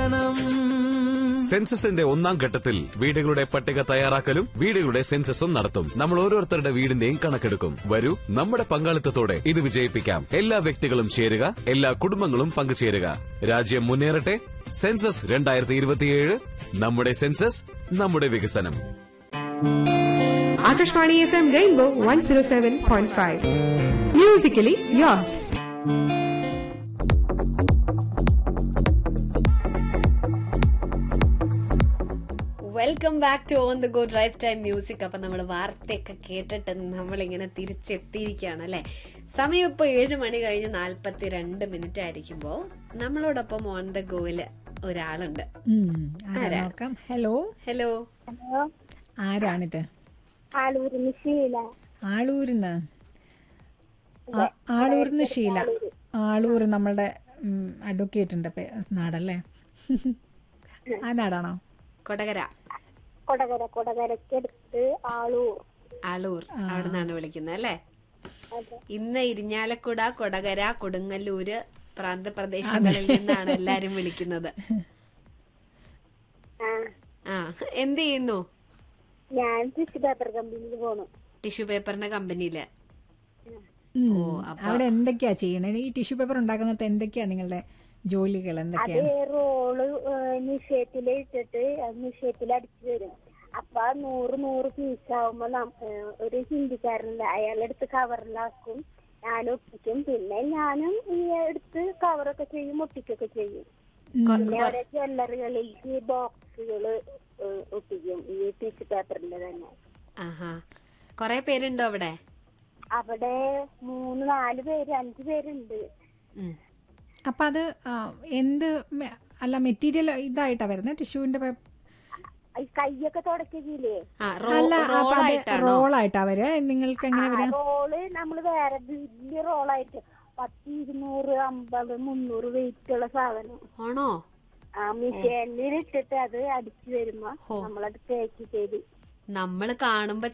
വികസനം സെൻസസിന്റെ ഒന്നാം ഘട്ടത്തിൽ വീടുകളുടെ പട്ടിക തയ്യാറാക്കലും വീടുകളുടെ സെൻസസും നടത്തും നമ്മൾ ഓരോരുത്തരുടെ വീടിന്റെയും കണക്കെടുക്കും വരൂ നമ്മുടെ പങ്കാളിത്തത്തോടെ ഇത് വിജയിപ്പിക്കാം എല്ലാ വ്യക്തികളും ചേരുക എല്ലാ കുടുംബങ്ങളും പങ്കുചേരുക രാജ്യം മുന്നേറട്ടെ സെൻസസ് രണ്ടായിരത്തി ഇരുപത്തിയേഴ് നമ്മുടെ സെൻസസ് നമ്മുടെ വികസനം Akashvani FM Rainbow 107.5. Musically yours. Welcome back to on the go drive time music അപ്പൊ നമ്മൾ വാർത്തയൊക്കെ കേട്ടിട്ട് നമ്മളിങ്ങനെ തിരിച്ചെത്തിയിരിക്കുകയാണ് അല്ലെ സമയം ഇപ്പൊ ഏഴ് മണി കഴിഞ്ഞ് നാല്പത്തി രണ്ട് മിനിറ്റ് ആയിരിക്കുമ്പോ നമ്മളോടൊപ്പം ഓൺ ദ ഗോയില് ഒരാളുണ്ട് ഉം, ആരാ നോക്കാം ഹലോ ഹലോ ആരാണിത് ആളൂരിന് ശീല ആളൂരിന്ന് ആ- ആളൂരിന്ന് ഷീല ആളൂർ നമ്മളുടെ അഡ്വക്കേറ്റ് ഉണ്ട് പേ- നാടല്ലേ ആ നാടാണോ കൊടകര കൊടകര കൊടകരക്കടുത്ത് ആളൂർ ആളൂർ അവിടെ നിന്നാണ് വിളിക്കുന്നത് അല്ലേ ഇന്ന് ഇരിഞ്ഞാലക്കുട കൊടകര കൊടുങ്ങല്ലൂര് പ്രാന്തപ്രദേശങ്ങളിൽ നിന്നാണ് എല്ലാരും വിളിക്കുന്നത് ആ ആ എന്ത് ചെയ്യുന്നു ഞാൻ ടിഷ്യൂ പേപ്പർ കമ്പനിയിൽ പോണു ടിഷ്യൂ പേപ്പറിന്റെ കമ്പനിയില് ഉം. ഓ, അപ്പൊ- അവിടെ എന്തൊക്കെയാ ചെയ്യണേ ഈ ടിഷ്യൂ പേപ്പർ ഉണ്ടാക്കുന്നിടത്ത് എന്തൊക്കെയാ നിങ്ങളുടെ ജോലികൾ അത് എന്തൊക്കെയാണ് റോള് നിഷേയത്തിൽ ഇട്ടിട്ട് അത് നിഷേയത്തിൽ അടിച്ചു വരും അപ്പൊ ആ നൂറ് നൂറ് പീസ് ആവുമ്പോ നം- ഏ, ഒരു ഹിന്ദിക്കാരനുണ്ട് അയാളെടുത്ത് കവറിലാക്കും ഞാൻ ഒട്ടിക്കും പിന്നെ ഞാനും ഈ എടുത്ത് കവറൊക്കെ ചെയ്യും ഒട്ടിക്കൊക്കെ ചെയ്യും പിന്നെ ഓരോ ജ്വല്ലറികളിലേക്ക് ബോക്സുകള് ഒട്ടിക്കും ഈ ടിഷ്യൂ പേപ്പറിന്റെ തന്നെ ആഹാ കൊറേ പേരുണ്ടോ അവിടെ അവിടെ മൂന്ന് നാല് പേര് അഞ്ചു പേരുണ്ട് ഉം. അപ്പൊ അത് ആ, എന്ത് മെ- അല്ല മെറ്റീരിയൽ ഇതായിട്ടാ വരുന്നത് ടിഷ്യൂവിന്റെ ഈ കൈയൊക്കെ തുടക്കില്ലേ ആ അല്ല അപ്പൊ അത് റോളായിട്ടാണോ റോളായിട്ടാ വരിക നിങ്ങൾക്ക് എങ്ങനെ വരിക റോള് നമ്മള് വേറെ വലിയ റോളായിട്ട് പത്ത് ഇരുന്നൂറ് അമ്പത് മുന്നൂറ് വെയിറ്റ് ഉള്ള സാധനം ആണോ ആ മിഷീനിൽ ഇട്ടിട്ട് അത് അടിച്ചു വരുമ്പോ ഹോ. നമ്മളത് പാക്ക് ചെയ്ത് നമ്മള് കാണുമ്പോ